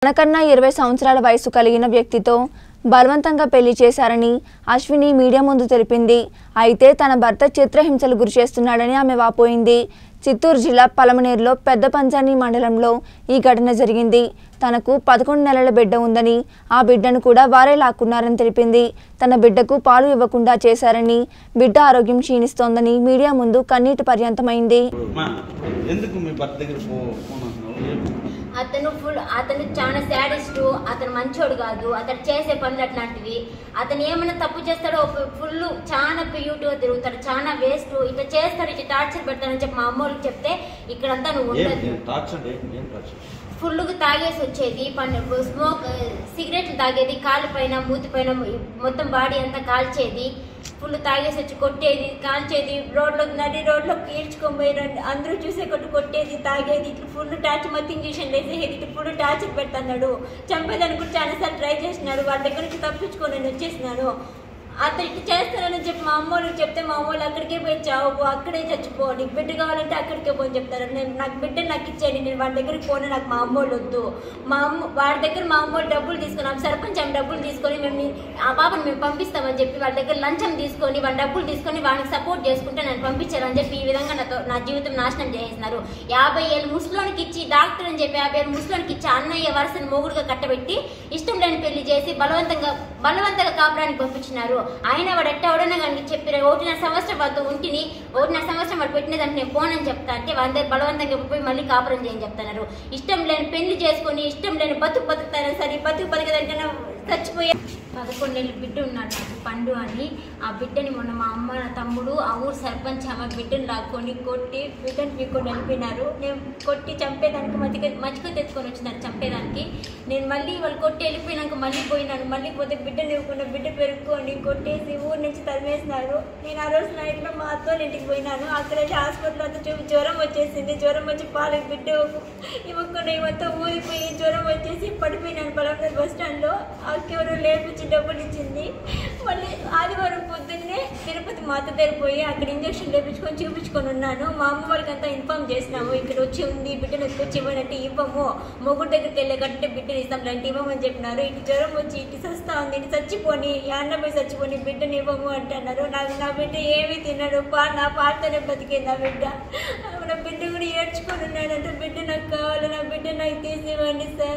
తనకన్నా ఇరవై సంవత్సరాల వయసు కలిగిన వ్యక్తితో బలవంతంగా పెళ్లి చేశారని అశ్విని మీడియా ముందు తెలిపింది అయితే తన భర్త చిత్రహింసలు గురి చేస్తున్నాడని ఆమె వాపోయింది చిత్తూరు జిల్లా పలమనేరులో పెద్ద పంచాని మండలంలో ఈ ఘటన జరిగింది తనకు పదకొండు నెలల బిడ్డ ఉందని ఆ బిడ్డను కూడా వారే లాక్కున్నారని తెలిపింది తన బిడ్డకు పాలు ఇవ్వకుండా చేశారని బిడ్డ ఆరోగ్యం క్షీణిస్తోందని మీడియా ముందు కన్నీటి పర్యంతమైంది మా ఎందుకు మీ భర్త దగ్గర పో ఫోన్ అంటున్నావు చెప్పు. అతను ఫుల్ అతను చాలా సాడెస్ట్ అతను మంచోడు కాదు అతను చేసే పనులు అట్లాంటివి అతను ఏమైనా తప్పు చేస్తాడో ఫుల్ చాలా ప్యూట్గా తిరుగుతాడు చాలా వేస్ట్ ఇట్లా చేస్తాడు ఇట్లా టార్చర్ పెడతాడని చెప్పి మా అమ్మోళ్ళకి చెప్తే ఇక్కడంతా నువ్వు ఏం ఉండదు ఏం టార్చర్ ఏం ఏం టార్చర్ ఫుల్గా తాగేసి వచ్చేది పన్ను స్మోక్ సిగరెట్లు తాగేది కాలు పైన మూతి పైన మొత్తం బాడీ అంతా కాల్చేది ఫుల్ తాగేసి వచ్చి కొట్టేది కాల్చేది రోడ్లో నడి రోడ్లో ఈడ్చుకొని పోయి రండి అందరూ చూసే కొట్టు కొట్టేది తాగేది ఇట్లా ఫుల్ టార్చర్ మొత్తం ఇంజక్షన్ వేసేది ఇట్లా ఫుల్ టార్చర్ పెడుతున్నాడు చంపేదానికి కూడా చాలాసార్లు ట్రై చేసినాడు వాళ్ళ దగ్గర నుంచి తప్పించుకొని నేను వచ్చేసినాను అతను ఇట్లా చేస్తానని చెప్పి మా అమ్మోళ్ళకి చెప్తే మా అమ్మోళ్ళు అక్కడికే పోయి చావు పో, అక్కడే చచ్చిపో నీకు బిడ్డ కావాలంటే అక్కడికే పోని చెప్తారు నేను నాకు బిడ్డ నాకు ఇచ్చేయండి నేను వాడి దగ్గరికి పోను నాకు మా అమ్మోళ్ళు వద్దు మా అమ్మ వాడి దగ్గర మా అమ్మోళ్ళు డబ్బులు తీసుకొని ఆమె సర్పంచ్ ఆమె డబ్బులు తీసుకొని మేము నీ- ఆ పాపను మేము పంపిస్తామని చెప్పి వాళ్ళ దగ్గర లంచం తీసుకొని వాళ్ళ డబ్బులు తీసుకొని వాడికి సపోర్ట్ చేసుకుంటే నన్ను పంపించారని చెప్పి ఈ విధంగా నాతో నా జీవితం నాశనం చేసేసినారు యాభై ఏళ్ళు ముసలోనికి ఇచ్చి డాక్టర్ అని చెప్పి యాభై ఏళ్ళు ముసలోనికి ఇచ్చి అన్నయ్య వరుసని మొగుడుగా కట్టబెట్టి ఇష్టం లేని పెళ్లి చేసి బలవంతంగా బలవంతంగా కాపురానికి పంపించినారు ఆయన వాడు ఎట్ట ఎవడన్నా కానీ చెప్పారు ఒకటిన్నర సంవత్సరం వాళ్ళతో ఉంటిని ఒకటిన్నర సంవత్సరం వాడు పెట్టిన దానికి నేను పోనని చెప్తా అంటే వాళ్ళ బలవంతంగా పోయి మళ్ళీ కాపురం చేయని చెప్తున్నారు ఇష్టం లేని పెళ్లి చేసుకొని ఇష్టం లేని బతుకు బతుకుతారా సరే ఈ బతుకు బతికేదానికన్నా చచ్చిపోయే పదకొండు నెలల బిడ్డ ఉన్నాడు నాకు పండు అని ఆ బిడ్డని మొన్న మా అమ్మ నా తమ్ముడు ఆ ఊరు సర్పంచ్ ఆమె బిడ్డను లాక్కొని కొట్టి బిడ్డను పీక్కొని వెళ్ళిపోయినారు నేను కొట్టి చంపేదానికి మతిక మచ్చిక తెచ్చుకొని వచ్చినారు చంపేదానికి నేను మళ్ళీ వాళ్ళు కొట్టి వెళ్ళిపోయినాక మళ్ళీ పోయినాను మళ్ళీ పోతే బిడ్డని ఇవ్వకుండా బిడ్డ పెరుక్కొని కొట్టేసి ఊరు నుంచి తరిమేసినారు నేను ఆ రోజు నైట్లో మా అత్తోళ్ళ ఇంటికి పోయినాను అక్కడైతే హాస్పిటల్ అంతా చూపి జ్వరం వచ్చేసింది జ్వరం వచ్చి పాలు బిడ్డ ఇవ్వకుండా ఇవంతా ఊరిపోయి జ్వరం వచ్చేసి పడిపోయినాను పలమనేరు బస్ స్టాండ్లో అక్కెవరో లేపించి డబ్బులు ఇచ్చింది మళ్ళీ ఆదివారం పొద్దున్నే తిరుపతి మాత దగ్గర పోయి అక్కడ ఇంజక్షన్ లేపించుకొని చూపించుకొని ఉన్నాను మా అమ్మ వాళ్ళకి అంతా ఇన్ఫామ్ చేసినాము ఇక్కడ వచ్చి ఉంది బిడ్డను వచ్చి ఇవ్వనంటే ఇవ్వము మొగుడు దగ్గరికి వెళ్ళే కట్టే బిడ్డను ఇస్తాం లాంటి ఇవ్వమని చెప్పినారు ఇటు జ్వరం వచ్చి ఇటు సస్తా ఉంది ఇటు చచ్చిపోని యాన్న పోయి చచ్చిపోని బిడ్డను ఇవ్వము అంటున్నారు నాకు నా బిడ్డ ఏమీ తిన్నాడు పా నా పాటతోనే బతికేది నా బిడ్డ నా బిడ్డ కూడా ఏడ్చుకొని ఉన్నాడంటే బిడ్డ నాకు కావాలి నా బిడ్డ నాకు తీసివ్వండి సార్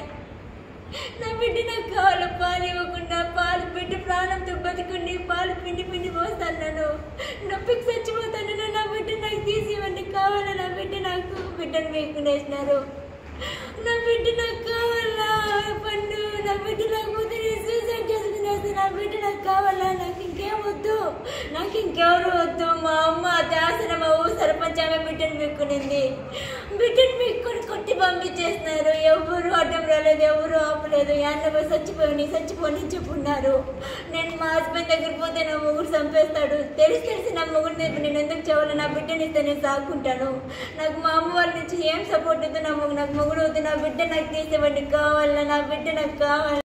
నా బిడ్డ నాకు కావాలి పాలు ఇవ్వకుండా పాలు బిడ్డ ప్రాణంతో బతుకుండి పాలు పిండి పిండి పోస్తాను నన్ను నొప్పికి చచ్చిపోతాను నా బిడ్డ నాకు తీసి ఇవ్వండి కావాలా నా బిడ్డ నాకు బిడ్డను వేసుకునేసినారు నా బిడ్డ నాకు కావాలా పండు నా బిడ్డ నాకు వద్దు నేను సూసైడ్ చేసుకునేసి నా బిడ్డ నాకు కావాలా నాకు ఇంకేం వద్దు నాకు ఇంకెవరు వద్దు మా అమ్మ దాసన మా ఊరు సర్పంచ్ ఆమె బిడ్డను పెక్కునింది బిడ్డను పెక్కుని కొట్టి పంపించేస్తున్నారు ఎవరు అడ్డం రాలేదు ఎవరు ఆపలేదు యాన్న పోయి చచ్చిపోయి చచ్చిపోని చెప్పున్నారు నేను మా హస్బెండ్ దగ్గర పోతే నా మొగుడు చంపేస్తాడు తెలిసి తెలిసి నా మొగుడు దగ్గర నేను ఎందుకు చేయాలి నా బిడ్డని ఇస్తే నేను సాకుంటాను నాకు మా అమ్మ వాళ్ళ నుంచి ఏం సపోర్ట్ వద్దు నా మొగుడు నాకు మొగుడు వద్దు నా బిడ్డ నాకు తీసేవాడిని కావాలా నా బిడ్డ నాకు కావాలి